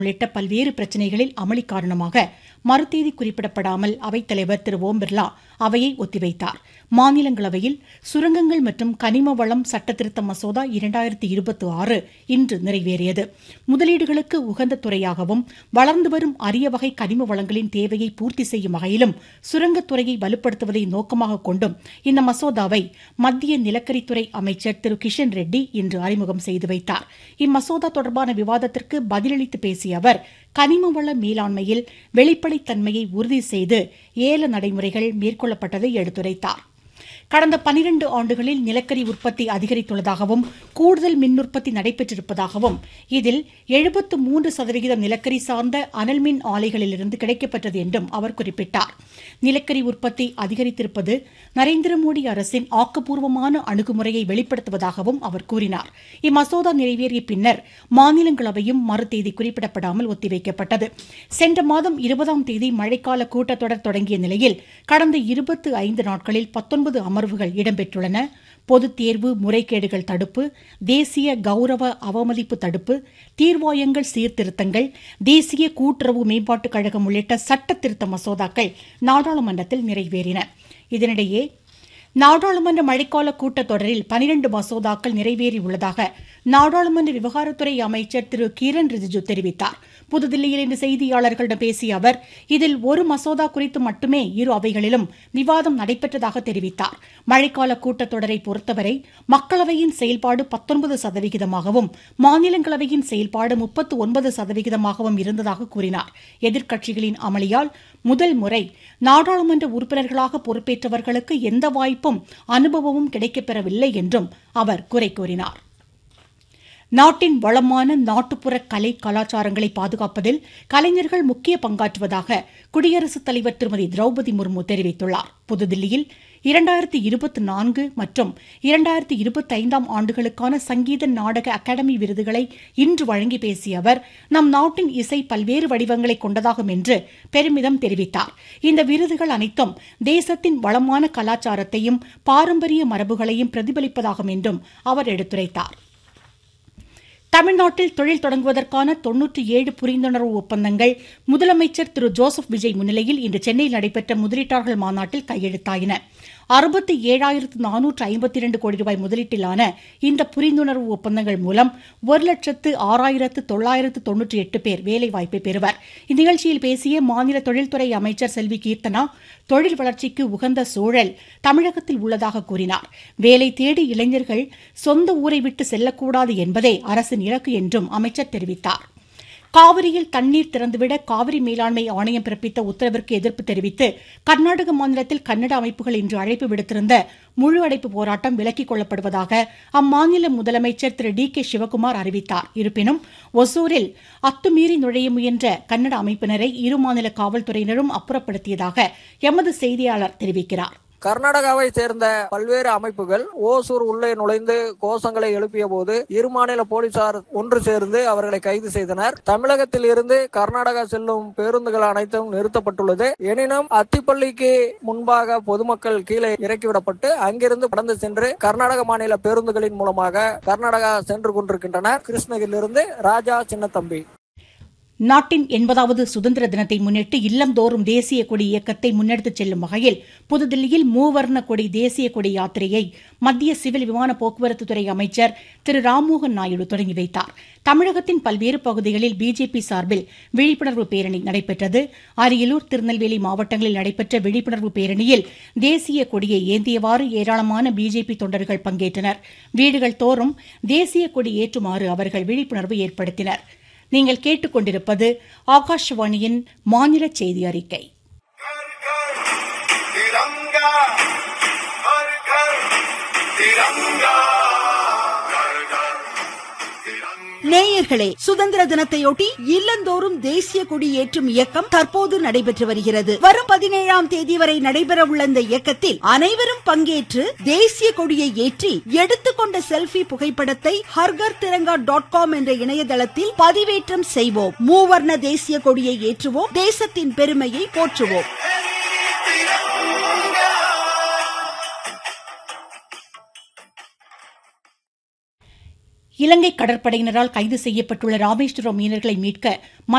உள்ளிட்ட பல்வேறு பிரச்சினைகளில் அமளி காரணமாக மறுதேதி குறிப்பிடப்படாமல் அவைத்தலைவர் திரு ஓம் பிர்லா அவையை ஒத்திவைத்தார் மாநிலங்களவையில் சுரங்கங்கள் மற்றும் கனிம வளம் சட்டத்திருத்த மசோதா இரண்டாயிரத்தி இருபத்தி ஆறு இன்று நிறைவேறியது முதலீடுகளுக்கு உகந்த துறையாகவும் வளர்ந்து வரும் அரிய வகை கனிம வளங்களின் தேவையை பூர்த்தி செய்யும் வகையிலும் சுரங்கத்துறையை வலுப்படுத்துவதை நோக்கமாக கொண்டும் இந்த மசோதாவை மத்திய நிலக்கரித்துறை அமைச்சர் திரு கிஷன் ரெட்டி இன்று அறிமுகம் செய்து வைத்தார் இம்மசோதா தொடர்பான விவாதத்திற்கு பதிலளித்து பேசிய அவர் கனிம வள மேலாண்மையில் வெளிப்படைத்தன்மையை உறுதி செய்து ஏல நடைமுறைகள் மேற்கொள்ளப்பட்டதை எடுத்துரைத்தார் கடந்த பனிரண்டு ஆண்டுகளில் நிலக்கரி உற்பத்தி அதிகரித்துள்ளதாகவும் கூடுதல் மின் உற்பத்தி நடைபெற்றிருப்பதாகவும் இதில் எழுபத்து மூன்று சதவிகிதம் நிலக்கரி சார்ந்த அனல் மின் ஆலைகளிலிருந்து கிடைக்கப்பெற்றது என்றும் அவர் குறிப்பிட்டார் நிலக்கரி உற்பத்தி அதிகரித்திருப்பது நரேந்திர மோடி அரசின் ஆக்கப்பூர்வமான அணுகுமுறையை வெளிப்படுத்துவதாகவும் அவர் கூறினார் இம்மசோதா நிறைவேறிய பின்னர் மாநிலங்களவையும் மறுதேதி குறிப்பிடப்படாமல் ஒத்திவைக்கப்பட்டது சென்ற மாதம் இருபதாம் தேதி மழைக்கால கூட்டத்தொடர் தொடங்கிய நிலையில் கடந்த இருபத்து ஐந்து நாட்களில் பத்தொன்பது அமர்வுகள் இடம்பெற்றுள்ளன பொதுத் தேர்வு முறைகேடுகள் தடுப்பு தேசிய கௌரவ அவமதிப்பு தடுப்பு தீர்வாயங்கள் சீர்திருத்தங்கள் தேசிய கூட்டுறவு மேம்பாட்டுக் கழகம் உள்ளிட்ட சட்ட திருத்த மசோதாக்கள் நாடாளுமன்றத்தில் நிறைவேறின இதனிடையே நாடாளுமன்ற மழைக்கால கூட்டத்தொடரில் பனிரண்டு மசோதாக்கள் நிறைவேறியுள்ளதாக நாடாளுமன்ற விவகாரத்துறை அமைச்சர் திரு கிரண் ரிஜிஜு தெரிவித்தார் புதுதில்லியில் இன்று செய்தியாளர்களிடம் பேசிய அவர் இதில் ஒரு மசோதா குறித்து மட்டுமே இரு அவைகளிலும் விவாதம் நடைபெற்றதாக தெரிவித்தார் மழைக்கால கூட்டத்தொடரை பொறுத்தவரை மக்களவையின் செயல்பாடு பத்தொன்பது சதவிகிதமாகவும் மாநிலங்களவையின் செயல்பாடு முப்பத்து ஒன்பது சதவிகிதமாகவும் இருந்ததாக கூறினார் எதிர்க்கட்சிகளின் அமளியால் முதல் முறை நாடாளுமன்ற உறுப்பினர்களாக பொறுப்பேற்றவர்களுக்கு எந்த வாய்ப்பும் அனுபவமும் கிடைக்கப்பெறவில்லை என்றும் அவர் குறை கூறினார் நாட்டின் வளமான நாட்டுப்புற கலை கலாச்சாரங்களை பாதுகாப்பதில் கலைஞர்கள் முக்கிய பங்காற்றுவதாக குடியரசுத் தலைவர் திருமதி திரௌபதி முர்மு தெரிவித்துள்ளார் புதுதில்லியில் இரண்டாயிரத்தி இருபத்தி நான்கு மற்றும் இரண்டாயிரத்தி இருபத்தி ஐந்தாம் ஆண்டுகளுக்கான சங்கீத நாடக அகாடமி விருதுகளை இன்று வழங்கி பேசிய அவர் நம் நாட்டின் இசை பல்வேறு வடிவங்களை கொண்டதாகும் என்று பெருமிதம் தெரிவித்தார் இந்த விருதுகள் அனைத்தும் தேசத்தின் வளமான கலாச்சாரத்தையும் பாரம்பரிய மரபுகளையும் பிரதிபலிப்பதாகும் என்றும் அவர் எடுத்துரைத்தார் தமிழ்நாட்டில் தொழில் தொடங்குவதற்கான தொன்னூற்றி ஏழு புரிந்துணர்வு ஒப்பந்தங்கள் முதலமைச்சர் திரு ஜோசப் விஜய் முன்னிலையில் இன்று சென்னையில் நடைபெற்ற முதலீட்டாளர்கள் மாநாட்டில் கையெழுத்தாயின அறுபத்தி ஏழாயிரத்து நானூற்று ஐம்பத்தி இரண்டு கோடி ரூபாய் முதலீட்டிலான இந்த புரிந்துணர்வு ஒப்பந்தங்கள் மூலம் ஒரு லட்சத்து ஆறாயிரத்து தொள்ளாயிரத்து தொன்னூற்றி எட்டு பேர் வேலைவாய்ப்பை பெறுவர் இந்நிகழ்ச்சியில் பேசிய மாநில தொழில்துறை அமைச்சர் செல்வி கீர்த்தனா தொழில் வளர்ச்சிக்கு உகந்த சூழல் தமிழகத்தில் உள்ளதாக கூறினார் வேலை தேடி இளைஞர்கள் சொந்த ஊரை விட்டு செல்லக்கூடாது என்பதே அரசின் இலக்கு என்றும் அமைச்சர் தெரிவித்தார் காவிரியில் தண்ணீர் திறந்துவிட காவிரி மேலாண்மை ஆணையம் பிறப்பித்த உத்தரவிற்கு எதிர்ப்பு தெரிவித்து கர்நாடக மாநிலத்தில் கன்னட அமைப்புகள் இன்று அழைப்பு விடுத்திருந்த முழு அடைப்பு போராட்டம் விலக்கிக் கொள்ளப்படுவதாக அம்மாநில முதலமைச்சர் திரு டி கே சிவக்குமார் அறிவித்தார் இருப்பினும் ஒசூரில் அத்துமீறி நுழைய முயன்ற கன்னட அமைப்பினரை இரு மாநில காவல்துறையினரும் அப்புறப்படுத்தியதாக எமது செய்தியாளர் தெரிவிக்கிறார் கர்நாடகாவை சேர்ந்த பல்வேறு அமைப்புகள் ஓசூர் உள்ளே நுழைந்து கோஷங்களை எழுப்பிய போது இரு மாநில போலீசார் ஒன்று சேர்ந்து அவர்களை கைது செய்தனர் தமிழகத்தில் இருந்து கர்நாடகா செல்லும் பேருந்துகள் அனைத்தும் நிறுத்தப்பட்டுள்ளது எனினும் அத்திப்பள்ளிக்கு முன்பாக பொதுமக்கள் கீழே இறக்கிவிடப்பட்டு அங்கிருந்து கடந்து சென்று கர்நாடக மாநில பேருந்துகளின் மூலமாக கர்நாடகா சென்று கொண்டிருக்கின்றனர் கிருஷ்ணகிரியிலிருந்து ராஜா சின்னத்தம்பி நாட்டின் எண்பதாவது சுதந்திர தினத்தை முன்னிட்டு இல்லந்தோறும் தேசிய கொடி இயக்கத்தை முன்னெடுத்துச் செல்லும் வகையில் புதுதில்லியில் மூவர்ண கொடி தேசிய கொடி யாத்திரையை மத்திய சிவில் விமான போக்குவரத்துத்துறை அமைச்சர் திரு ராம்மோகன் நாயுடு தொடங்கி வைத்தார் தமிழகத்தின் பல்வேறு பகுதிகளில் பிஜேபி சார்பில் விழிப்புணர்வு பேரணி நடைபெற்றது அரியலூர் திருநெல்வேலி மாவட்டங்களில் நடைபெற்ற விழிப்புணர்வு பேரணியில் தேசிய கொடியை ஏந்தியவாறு ஏராளமான பிஜேபி தொண்டர்கள் பங்கேற்றனர் வீடுகள் தோறும் தேசிய கொடி ஏற்றுமாறு அவர்கள் விழிப்புணர்வு ஏற்படுத்தினர் நீங்கள் கேட்டுக்கொண்டிருப்பது ஆகாஷவாணியின் மாநில செய்தி அறிக்கை घर घर तिरंगा हर घर तिरंगा घर घर तिरंगा நேயர்களே சுதந்திர தினத்தையொட்டி இல்லந்தோறும் தேசிய கொடி ஏற்றும் இயக்கம் தற்போது நடைபெற்று வருகிறது வரும் பதினேழாம் தேதி வரை நடைபெற உள்ள இந்த இயக்கத்தில் அனைவரும் பங்கேற்று தேசிய கொடியை ஏற்றி எடுத்துக்கொண்ட செல்பி புகைப்படத்தை ஹர்கர் திரங்கா டாட் காம் என்ற இணையதளத்தில் பதிவேற்றம் செய்வோம் மூவர்ண தேசிய கொடியை ஏற்றுவோம் தேசத்தின் பெருமையை போற்றுவோம் இலங்கை கடற்படையினரால் கைது செய்யப்பட்டுள்ள ராமேஸ்வரம் மீனவர்களை மீட்க